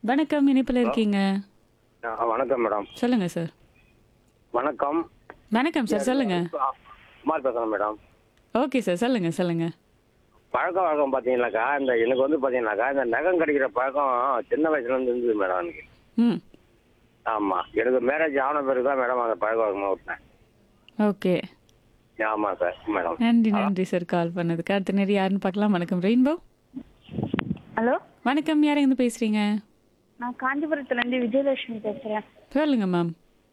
வணக்கம் இணைப்பில் இருக்கீங்க ஆ, வணக்கம் மேடம் சொல்லுங்க சார் வணக்கம் வணக்கம் சார் சொல்லுங்க ஆ, குமார் பேசுறேன் மேடம் ஓகே சார் சொல்லுங்க சொல்லுங்க பழக்க வழக்கம் பார்த்தீங்கன்னாக்கா இந்த எனக்கு வந்து பார்த்தீங்கன்னாக்கா இந்த நகம் கடிக்கிற பழக்கம் சின்ன வயசுல இருந்து இருந்தது மேடம் எனக்கு ம் ஆமாம் எனக்கு மேரேஜ் ஆன பிறகு தான் மேடம் அந்த பழக்க வழக்கமாக விட்டேன் ஓகே ஆமாம் சார் மேடம் நன்றி நன்றி சார் கால் பண்ணதுக்கு அடுத்த நேரம் யாருன்னு பார்க்கலாம் வணக்கம் ரெயின்போ ஹலோ வணக்கம் யார் எங்க பேசுறீங்க நான் காஞ்சிபுரத்துலேருந்து விஜயலட்சுமி பேசுகிறேன் சொல்லுங்க மேம்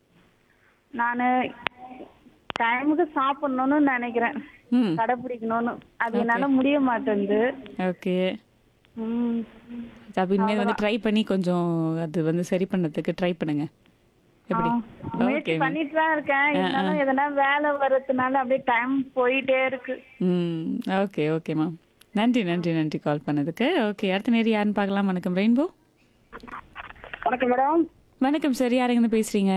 நான் டைமுக்கு சாப்பிடணும்னு நினைக்கிறேன் ம் கடைப்பிடிக்கணும்னு அது என்னால முடிய மாட்டேங்குது ஓகே ம். அப்போ இனிமேல் வந்து ட்ரை பண்ணி கொஞ்சம் அது வந்து சரி பண்ணதுக்கு ட்ரை பண்ணுங்க எப்படி முயற்சி ஓகே பண்ணிட்டு தான் இருக்கேன் இருந்தாலும் எதனா வேலை வர்றதுனால அப்படியே டைம் போயிட்டே இருக்கு ம் ஓகே ஓகே மேம் நன்றி நன்றி நன்றி கால் பண்ணதுக்கு ஓகே அடுத்த நேரம் யாருன்னு பார்க்கலாம் வணக்கம் ரெயின்போ வணக்கம் மேடம் வணக்கம் சார் யார் எங்கேருந்து பேசுறீங்க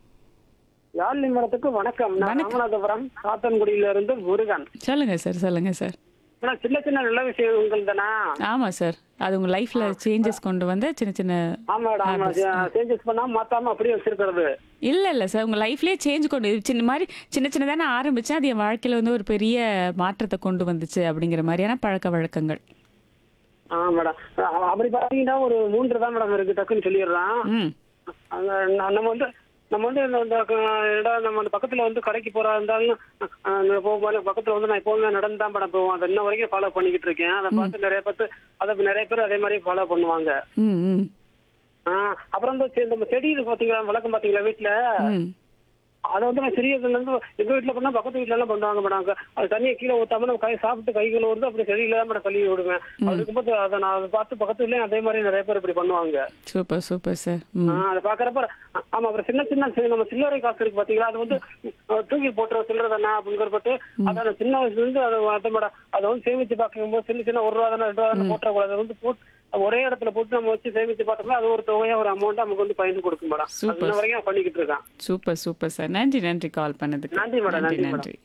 யாழ்னி மேடத்துக்கு வணக்கம் நான் ராமநாதபுரம் சாத்தன்குடியில இருந்து முருகன் சொல்லுங்க சார் சொல்லுங்க சார் மேடம் சின்ன சின்ன நல்ல விஷயங்கள் தானா ஆமா சார் அது உங்க லைஃப்ல சேஞ்சஸ் கொண்டு வந்த சின்ன சின்ன ஆமா மேடம் ஆமா சேஞ்சஸ் பண்ணாம மாத்தாம அப்படியே வச்சிருக்கிறது இல்ல இல்ல சார் உங்க லைஃப்லயே சேஞ்ச் கொண்டு இது சின்ன மாதிரி சின்ன சின்னதான ஆரம்பிச்சேன் அது என் வாழ்க்கையில வந்து ஒரு பெரிய மாற்றத்தை கொண்டு வந்துச்சு அப்படிங்கிற மாதிரியான பழக்க வழக்கங்கள் ஆ மேடம் அ- அப்படி பாத்தீங்கன்னா ஒரு மூன்று தான் மேடம் இருக்கு டக்குன்னு சொல்லிடுறான் ம் அங்க ந- நம்ம வந்து நம்ம வந்து இந்த- இந்த க- இடம் நம்ம அந்த பக்கத்துல வந்து கடைக்கு போறா இருந்தாலும் அஹ், அந்த போகும்போது பக்கத்துல வந்து நான் எப்பவுமே நடந்து தான் மேடம் போவோம் அதை இன்ன வரைக்கும் ஃபாலோ பண்ணிக்கிட்டு இருக்கேன் அதை பார்த்து நிறைய பார்த்து அதை நிறைய பேர் அதே மாதிரி ஃபாலோ பண்ணுவாங்க ம் ம் ஆ, அப்புறம் இந்த செ- நம்ம செடியில் பாத்தீங்களா வழக்கம் பாத்தீங்களா வீட்டுல ம் அதை வந்து நான் சிறியதுல இருந்து எங்க வீட்டுல பண்ணா பக்கத்து வீட்டுல எல்லாம் பண்ணுவாங்க மேடம் அது தண்ணியை கீழே ஊத்தாம நம்ம கை சாப்பிட்டு கைகள் வந்து அப்படி செடியில தான் மேடம் கழுவி விடுவேன் அது இருக்கும்போது அதை நான் அதை பார்த்து பக்கத்து வீட்லயும் அதே மாதிரி நிறைய பேர் இப்படி பண்ணுவாங்க சூப்பர் சூப்பர் சார் ஆ, ம் அதை பாக்குறப்ப ஆ, ஆமா அப்புறம் சின்ன சின்ன சி- நம்ம சில்லறை காசு இருக்கு பாத்தீங்களா அது வந்து அஹ், தூக்கி போட்டுற சில்லறை தானே அப்படிங்கிறப்பட்டு அதை நான் சின்ன வயசுல இருந்து அதை அதை மேடம் அதை வந்து சேமிச்சு பார்க்கும்போது சின்ன சின்ன ஒரு ரூபா தானே ரெண்டு ரூபா தானே போட்டக்கூடாது அதை வந்து போட்டு ஒரே இடத்துல போட்டு நம்ம வச்சு சேமிச்சு பார்த்தோம்னா அது ஒரு தொகையா ஒரு அமௌண்ட் நமக்கு வந்து பயன் கொடுக்கும் மேடம் அது Super. இன்ன வரைக்கும் நான் பண்ணிக்கிட்டு இருக்கேன் சூப்பர் சூப்பர் சார் நன்றி நன்றி கால் பண்ணதுக்கு நன்றி மேடம், நன்றி நன்றி நன்றி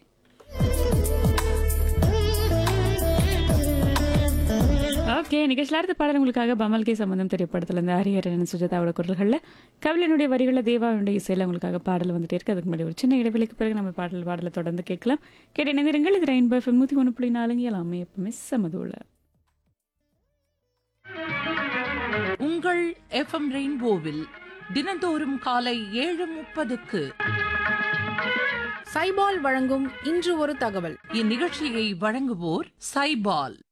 ஓகே நிகழ்ச்சியில் அடுத்த பாடல் உங்களுக்காக பமல் கே சம்பந்தம் திரைப்படத்துல இருந்து ஹரிஹரன் சுஜாதாவோட குரல்களில் கவிழனுடைய வரிகளில் தேவாவுடைய இசையில் உங்களுக்காக பாடல் வந்துட்டே இருக்கு அதுக்கு முன்னாடி ஒரு சின்ன இடைவெளிக்கு பிறகு நம்ம பாடல் பாடலை தொடர்ந்து கேட்கலாம் கேட்ட நிகரங்கள் இது ரெயின்போ எஃப்எம் நூற்றி ஒன்று புள்ளி நாலுங்க எல்லாமே எப்பவுமே சமதுள்ள உங்கள் எஃப்எம் ரெயின்போவில் தினந்தோறும் காலை ஏழு முப்பதுக்கு சைபால் வழங்கும் இன்று ஒரு தகவல் இந்நிகழ்ச்சியை வழங்குவோர் சைபால்